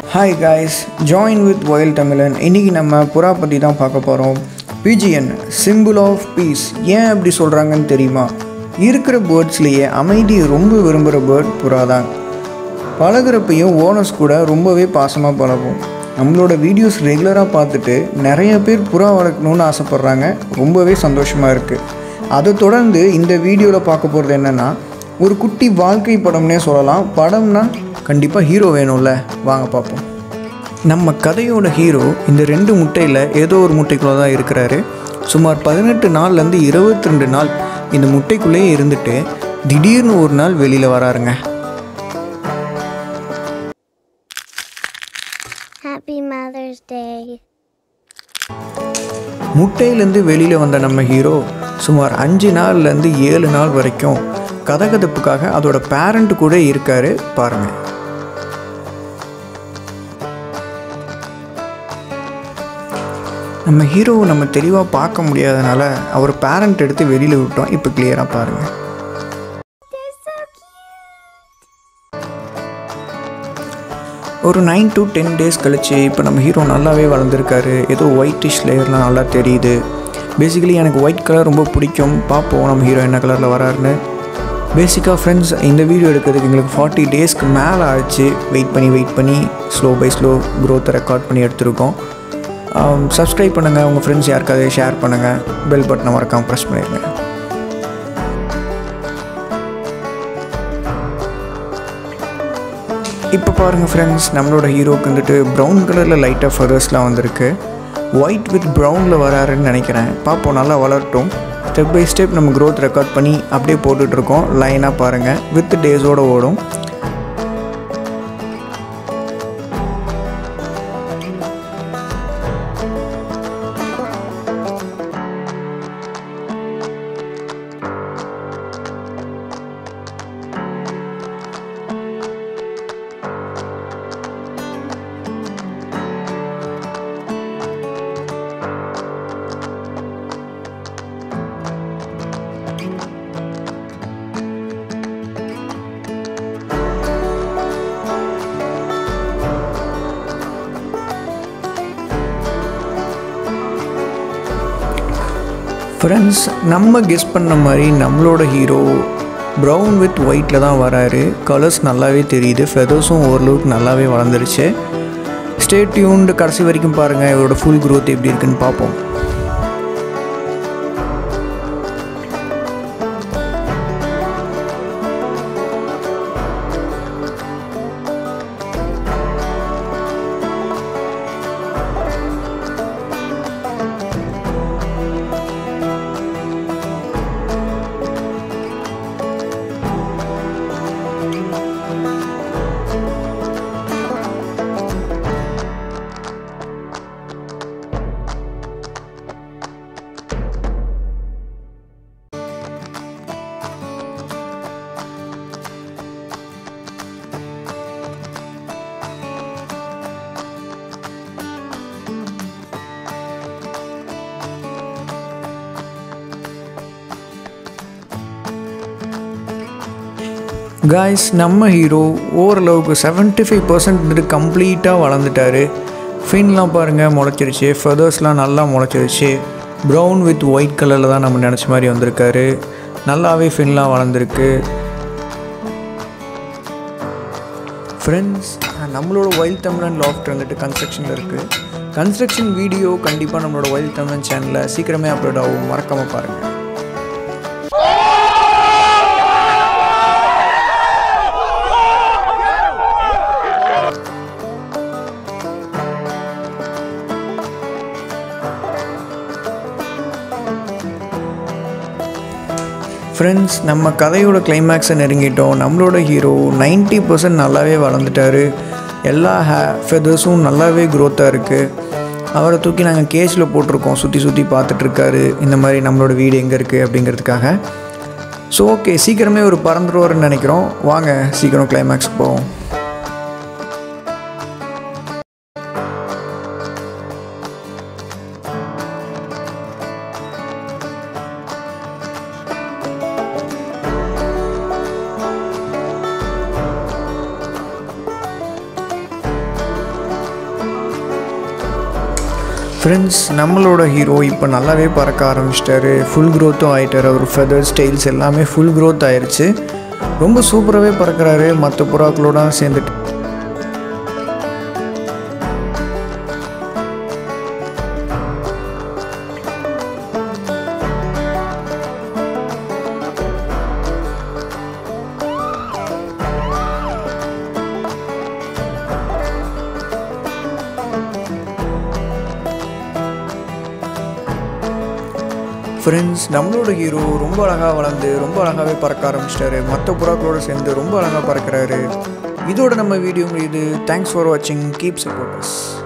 Hi guys join with ஒயில் தமிழன் இன்றைக்கி நம்ம புறா பற்றி தான் பார்க்க போகிறோம் பிஜிஎன் சிம்பிள் ஆஃப் பீஸ் ஏன் அப்படி சொல்கிறாங்கன்னு தெரியுமா இருக்கிற பேர்ட்ஸ்லேயே அமைதி ரொம்ப விரும்புகிற பேர்ட் புறா தான் பழகுறப்பையும் ஓனர்ஸ் கூட ரொம்பவே பாசமாக பழகும் நம்மளோட வீடியோஸ் ரெகுலராக பார்த்துட்டு நிறைய பேர் புறா வளர்க்கணுன்னு ஆசைப்பட்றாங்க ரொம்பவே சந்தோஷமாக இருக்குது அதை தொடர்ந்து இந்த வீடியோவில் பார்க்க போகிறது என்னென்னா ஒரு குட்டி வாழ்க்கை படம்னே சொல்லலாம் படம்னா கண்டிப்பாக ஹீரோ வேணும்ல வாங்க பார்ப்போம் நம்ம கதையோட ஹீரோ இந்த ரெண்டு முட்டையில் ஏதோ ஒரு முட்டைக்குள்ளே தான் இருக்கிறாரு சுமார் பதினெட்டு நாள்லேருந்து இருபத்தி ரெண்டு நாள் இந்த முட்டைக்குள்ளேயே இருந்துட்டு திடீர்னு ஒரு நாள் வெளியில் வராருங்க Happy Mother's Day. முட்டையிலேருந்து வெளியில் வந்த நம்ம ஹீரோ சுமார் அஞ்சு நாள்லேருந்து ஏழு நாள் வரைக்கும் கதகதப்புக்காக அதோட பேரண்ட் கூட இருக்காரு பாருங்க நம்ம ஹீரோவை நம்ம தெளிவாக பார்க்க முடியாதனால அவர் பேரண்ட் எடுத்து வெளியில் விட்டோம் இப்போ கிளியராக பாருங்கள் They're so cute. ஒரு நைன் டு டென் டேஸ் கழிச்சு இப்போ நம்ம ஹீரோ நல்லாவே வளர்ந்துருக்காரு ஏதோ ஒயிட்டிஷ் லேயர்லாம் நல்லா தெரியுது பேசிக்கலி எனக்கு ஒயிட் கலர் ரொம்ப பிடிக்கும் பார்ப்போம் நம்ம ஹீரோ என்ன கலரில் வராருன்னு பேசிக்காக ஃப்ரெண்ட்ஸ் இந்த வீடியோ எடுக்கிறதுக்கு எங்களுக்கு ஃபார்ட்டி டேஸ்க்கு மேலே ஆச்சு வெயிட் பண்ணி வெயிட் பண்ணி ஸ்லோ பை ஸ்லோ க்ரோத்தை ரெக்கார்ட் பண்ணி எடுத்திருக்கோம் சப்ஸ்கிரைப் பண்ணுங்கள் உங்கள் ஃப்ரெண்ட்ஸ் யாருக்காவது ஷேர் பண்ணுங்கள் பெல் பட்டனை மறக்காமல் ப்ரெஸ் பண்ணிடுங்க இப்போ பாருங்கள் ஃப்ரெண்ட்ஸ் நம்மளோட ஹீரோக்கு வந்துட்டு ப்ரௌன் கலரில் லைட்டாக ஃபர்தர்ஸ்லாம் வந்திருக்கு ஒயிட் வித் ப்ரௌனில் வராருன்னு நினைக்கிறேன் பார்ப்போம் நல்லா வளரட்டும் ஸ்டெப் பை ஸ்டெப் நம்ம க்ரோத் ரெக்கார்ட் பண்ணி அப்படியே போட்டுட்ருக்கோம் லைனாக பாருங்கள் வித் டேஸோடு ஓடும் ஃப்ரெண்ட்ஸ் நம்ம கெஸ் பண்ண மாதிரி நம்மளோட ஹீரோ ப்ரௌன் வித் ஒயிட்டில் தான் வராரு கலர்ஸ் நல்லாவே தெரியுது ஃபெதர்ஸும் ஓரளவுக்கு நல்லாவே வளர்ந்துருச்சு ஸ்டே டியூன்டு கடைசி வரைக்கும் பாருங்கள் இவரோட ஃபுல் க்ரோத் எப்படி இருக்குன்னு பார்ப்போம் காய்ஸ் நம்ம ஹீரோ ஓரளவுக்கு செவன்ட்டி ஃபைவ் பர்சன்ட் கம்ப்ளீட்டாக வளர்ந்துட்டாரு ஃபின்லாம் பாருங்கள் முளைச்சிருச்சு ஃபெதர்ஸ்லாம் நல்லா முளைச்சிருச்சு ப்ரௌன் வித் ஒயிட் கலரில் தான் நம்ம நினச்ச மாதிரி வந்திருக்காரு நல்லாவே ஃபின்லாம் வளர்ந்துருக்கு ஃப்ரெண்ட்ஸ் நம்மளோட ஒயில் தமிழன் லாஃப்ட் வந்துட்டு கன்ஸ்ட்ரக்ஷனில் இருக்குது கன்ஸ்ட்ரக்ஷன் வீடியோ கண்டிப்பாக நம்மளோட ஒயில் தமிழன் சேனலில் சீக்கிரமே அப்லோட் ஆகும் மறக்காமல் பாருங்கள் ஃப்ரெண்ட்ஸ் நம்ம கதையோட கிளைமேக்ஸை நெருங்கிட்டோம் நம்மளோட ஹீரோ 90% பர்சன்ட் நல்லாவே வளர்ந்துட்டாரு எல்லா ஹே ஃபெதர்ஸும் நல்லாவே க்ரோத்தாக இருக்குது அவரை தூக்கி நாங்கள் கேஜில் போட்டிருக்கோம் சுற்றி சுற்றி பார்த்துட்ருக்காரு இந்த மாதிரி நம்மளோட வீடு எங்கே இருக்குது அப்படிங்கிறதுக்காக ஸோ ஓகே சீக்கிரமே ஒரு பறந்துருவாருன்னு நினைக்கிறோம் வாங்க சீக்கிரம் கிளைமேக்ஸ்க்கு போவோம் ஃப்ரெண்ட்ஸ் நம்மளோட ஹீரோ இப்போ நல்லாவே பறக்க ஆரம்பிச்சிட்டாரு ஃபுல் க்ரோத்தும் ஆகிட்டார் அவர் ஃபெதர் ஸ்டைல்ஸ் எல்லாமே ஃபுல் க்ரோத் ஆயிருச்சு ரொம்ப சூப்பராகவே பறக்கிறாரு மற்ற புறாக்களோட சேர்ந்துட்டு ஃப்ரெண்ட்ஸ் நம்மளோட ஹீரோ ரொம்ப அழகாக வளர்ந்து ரொம்ப அழகாகவே பறக்க ஆரம்பிச்சிட்டாரு மற்ற புறாக்களோட சேர்ந்து ரொம்ப அழகாக பறக்கிறாரு இதோட நம்ம வீடியோ முடியுது தேங்க்ஸ் ஃபார் வாட்சிங் கீப் சப்போர்ட்டர்ஸ்